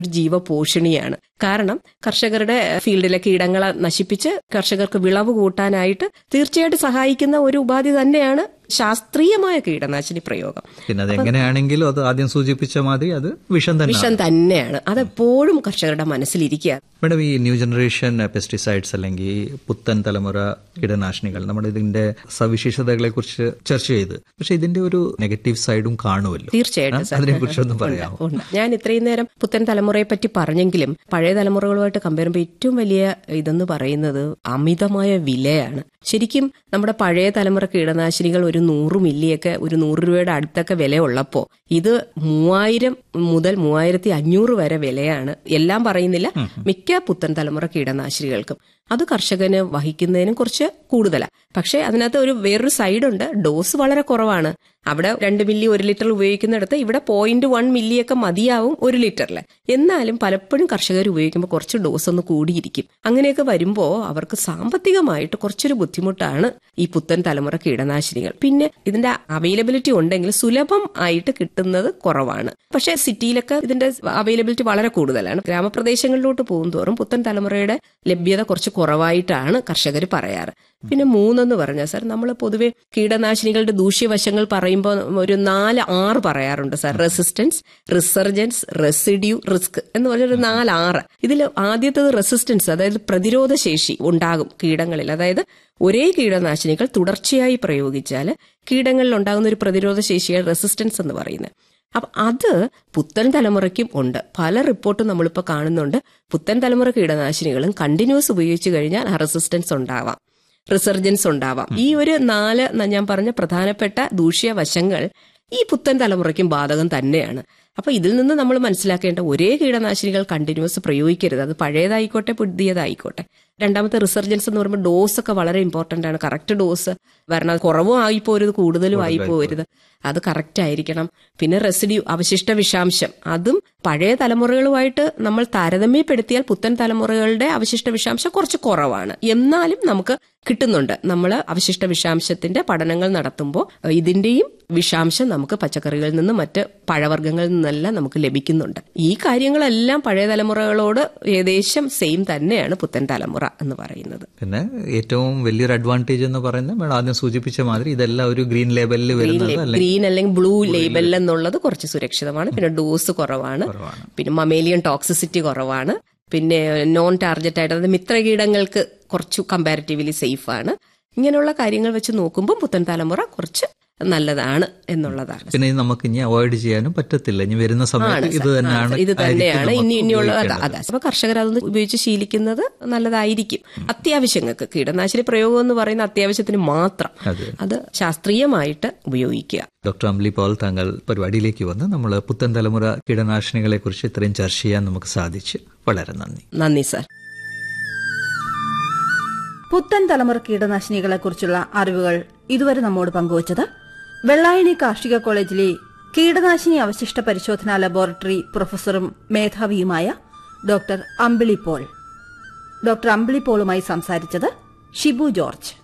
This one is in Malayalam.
ഒരു ജീവപോഷിണിയാണ് കാരണം കർഷകരുടെ ഫീൽഡിലെ കീടങ്ങളെ നശിപ്പിച്ച് കർഷകർക്ക് വിളവ് കൂട്ടാനായിട്ട് തീർച്ചയായിട്ടും സഹായിക്കുന്ന ഒരു ഉപാധി തന്നെയാണ് ശാസ്ത്രീയമായ കീടനാശിനി പ്രയോഗം പിന്നെ അത് എങ്ങനെയാണെങ്കിലും അത് ആദ്യം സൂചിപ്പിച്ച മാതിരി അത് വിഷം തന്നെ വിഷം തന്നെയാണ് അതെപ്പോഴും കർഷകരുടെ മനസ്സിലിരിക്കുക മേഡം ഈ ന്യൂ ജനറേഷൻ പെസ്റ്റിസൈഡ്സ് അല്ലെങ്കിൽ പുത്തൻ തലമുറ കീടനാശിനികൾ നമ്മുടെ ഇതിന്റെ സവിശേഷതകളെ കുറിച്ച് ചർച്ച ചെയ്ത് പക്ഷെ ഇതിന്റെ ഒരു നെഗറ്റീവ് സൈഡും കാണുമല്ലോ തീർച്ചയായിട്ടും സാർ. അതിനെ കുറിച്ചൊന്നും പറയാമോ ഉണ്ട് ഞാൻ ഇത്രയും നേരം പുത്തൻ തലമുറയെ പറ്റി പറഞ്ഞെങ്കിലും പഴയ തലമുറകളുമായിട്ട് കമ്പയർ ചെയ്യുമ്പോൾ ഏറ്റവും വലിയ ഇതെന്ന് പറയുന്നത് അമിതമായ വിലയാണ് ശരിക്കും നമ്മുടെ പഴയ തലമുറ കീടനാശിനികൾ ഒരു നൂറ് മില്ലിയൊക്കെ ഒരു നൂറ് രൂപയുടെ അടുത്തൊക്കെ വില ഉള്ളപ്പോ ഇത് മൂവായിരം മുതൽ മൂവായിരത്തി അഞ്ഞൂറ് വരെ വിലയാണ് എല്ലാം പറയുന്നില്ല മിക്ക പുത്തൻ തലമുറ കീടനാശിനികൾക്കും അത് കർഷകന് വഹിക്കുന്നതിനും കുറച്ച് കൂടുതലാണ് പക്ഷെ അതിനകത്ത് ഒരു വേറൊരു സൈഡുണ്ട് ഡോസ് വളരെ കുറവാണ് അവിടെ രണ്ട് മില്ലി ഒരു ലിറ്റർ ഉപയോഗിക്കുന്നിടത്ത് ഇവിടെ പോയിന്റ് വൺ മില്ലിയൊക്കെ മതിയാവും ഒരു ലിറ്ററിൽ എന്നാലും പലപ്പോഴും കർഷകർ ഉപയോഗിക്കുമ്പോൾ കുറച്ച് ഡോസ് ഒന്ന് കൂടിയിരിക്കും അങ്ങനെയൊക്കെ വരുമ്പോൾ അവർക്ക് സാമ്പത്തികമായിട്ട് കുറച്ചൊരു ബുദ്ധിമുട്ടാണ് ഈ പുത്തൻ തലമുറ കീടനാശിനികൾ പിന്നെ ഇതിന്റെ അവൈലബിലിറ്റി ഉണ്ടെങ്കിൽ സുലഭം ആയിട്ട് കിട്ടുന്നത് കുറവാണ് പക്ഷേ സിറ്റിയിലൊക്കെ ഇതിന്റെ അവൈലബിലിറ്റി വളരെ കൂടുതലാണ് ഗ്രാമപ്രദേശങ്ങളിലോട്ട് പോകുന്തോറും പുത്തൻ തലമുറയുടെ ലഭ്യത കുറച്ച് കുറവായിട്ടാണ് കർഷകർ പറയാറ് പിന്നെ മൂന്നെന്ന് പറഞ്ഞാൽ സാർ നമ്മൾ പൊതുവെ കീടനാശിനികളുടെ ദൂഷ്യവശങ്ങൾ പറയുമ്പോൾ ഒരു നാല് ആറ് പറയാറുണ്ട് sir resistance resurgence residue risk എന്ന് പറഞ്ഞൊരു നാല് ആറ് ഇതിൽ ആദ്യത്തേത് റെസിസ്റ്റൻസ് അതായത് പ്രതിരോധ ശേഷി ഉണ്ടാകും കീടങ്ങളിൽ അതായത് ഒരേ കീടനാശിനികൾ തുടർച്ചയായി പ്രയോഗിച്ചാൽ കീടങ്ങളിൽ ഉണ്ടാകുന്ന ഒരു പ്രതിരോധ ശേഷിയാണ് റെസിസ്റ്റൻസ് എന്ന് പറയുന്നത് അപ്പൊ അത് പുത്തൻ തലമുറയ്ക്കും ഉണ്ട് പല റിപ്പോർട്ടും നമ്മളിപ്പോൾ കാണുന്നുണ്ട് പുത്തൻ തലമുറ കീടനാശിനികളും കണ്ടിന്യൂസ് ഉപയോഗിച്ചു കഴിഞ്ഞാൽ ആ റെസിസ്റ്റൻസ് ഉണ്ടാവാം റിസർജൻസ് ഉണ്ടാവാം ഈ ഒരു നാല് ന- ഞാൻ പറഞ്ഞ പ്രധാനപ്പെട്ട ദൂഷ്യവശങ്ങൾ ഈ പുത്തൻ തലമുറയ്ക്കും ബാധകം തന്നെയാണ് അപ്പൊ ഇതിൽ നിന്ന് നമ്മൾ മനസ്സിലാക്കേണ്ട ഒരേ കീടനാശിനികൾ കണ്ടിന്യൂസ് പ്രയോഗിക്കരുത് അത് പഴയതായിക്കോട്ടെ പുതിയതായിക്കോട്ടെ രണ്ടാമത്തെ റിസർജൻസ് എന്ന് പറയുമ്പോൾ ഡോസ് ഒക്കെ വളരെ ഇമ്പോർട്ടന്റ് ആണ് കറക്റ്റ് ഡോസ് വരണം കുറവും ആയിപ്പോരുത് കൂടുതലും ആയിപ്പോരുത് അത് കറക്റ്റ് ആയിരിക്കണം പിന്നെ റെസിഡ്യൂ അവശിഷ്ട വിഷാംശം അതും പഴയ തലമുറകളുമായിട്ട് നമ്മൾ താരതമ്യപ്പെടുത്തിയാൽ പുത്തൻ തലമുറകളുടെ അവശിഷ്ട വിഷാംശം കുറച്ച് കുറവാണ് എന്നാലും നമുക്ക് കിട്ടുന്നുണ്ട് നമ്മൾ അവശിഷ്ട വിഷാംശത്തിന്റെ പഠനങ്ങൾ നടത്തുമ്പോൾ ഇതിന്റെയും വിഷാംശം നമുക്ക് പച്ചക്കറികളിൽ നിന്ന് മറ്റ് പഴവർഗ്ഗങ്ങളിൽ നിന്നെല്ലാം നമുക്ക് ലഭിക്കുന്നുണ്ട് ഈ കാര്യങ്ങളെല്ലാം പഴയ തലമുറകളോട് ഏകദേശം സെയിം തന്നെയാണ് പുത്തൻ തലമുറ എന്ന് പറയുന്നത് പിന്നെ ഏറ്റവും വലിയൊരു അഡ്വാൻറ്റേജ് എന്ന് പറയുന്നത് മേഡം ആദ്യം സൂചിപ്പിച്ച മാതിരി ഇതെല്ലാം ഒരു ഗ്രീൻ ലേബലിൽ വരുന്നത് അല്ലെങ്കിൽ ഗ്രീൻ അല്ലെങ്കിൽ ബ്ലൂ ലേബൽ എന്നുള്ളത് കുറച്ച് സുരക്ഷിതമാണ് പിന്നെ ഡോസ് കുറവാണ് കുറവാണ്. പിന്നെ മമേലിയൻ ടോക്സിസിറ്റി കുറവാണ് പിന്നെ നോൺ ടാർഗറ്റ് ആയിട്ട് അതായത് മിത്രകീടങ്ങൾക്ക് കുറച്ച് കമ്പാരിറ്റീവ്ലി സേഫ് ആണ് ഇങ്ങനെയുള്ള കാര്യങ്ങൾ വെച്ച് നോക്കുമ്പോൾ പുത്തൻ തലമുറ കുറച്ച് നല്ലതാണ് എന്നുള്ളതാണ് പിന്നെ ഇത് നമുക്ക് ഇനി അവോയ്ഡ് ചെയ്യാനും പറ്റത്തില്ല ഇനി വരുന്ന സമയത്ത് ഇത് തന്നെയാണ് ഇത് തന്നെയാണ് ആയിരിക്കും ഇനി നമുക്ക് ഇനിയുള്ള അതാ ഉപയോഗിക്കേണ്ടത്. അതാ അപ്പൊ കർഷകർ അതൊന്ന് ഉപയോഗിച്ച് ശീലിക്കുന്നത് നല്ലതായിരിക്കും അത്യാവശ്യങ്ങൾക്ക് കീടനാശിനി പ്രയോഗം എന്ന് പറയുന്ന അത്യാവശ്യത്തിന് മാത്രം അതെ. അത് ശാസ്ത്രീയമായിട്ട് ഉപയോഗിക്കുക ഡോക്ടർ അംലി പോൾ താങ്കൾ പരിപാടിയിലേക്ക് വന്ന് നമ്മൾ പുത്തൻ തലമുറ കീടനാശിനികളെ കുറിച്ച് ഇത്രയും ചർച്ച ചെയ്യാൻ നമുക്ക് സാധിച്ചു വളരെ നന്ദി നന്ദി സാർ പുത്തൻ തലമുറ കീടനാശിനികളെക്കുറിച്ചുള്ള അറിവുകൾ ഇതുവരെ നമ്മോട് പങ്കുവച്ചത് വെള്ളായണി കാർഷിക കോളേജിലെ കീടനാശിനി അവശിഷ്ട പരിശോധനാ ലബോറട്ടറി പ്രൊഫസറും മേധാവിയുമായ ഡോക്ടർ അമ്പിളി പോൾ ഡോക്ടർ അമ്പിളി പോളുമായി സംസാരിച്ചത് ഷിബു ജോർജ്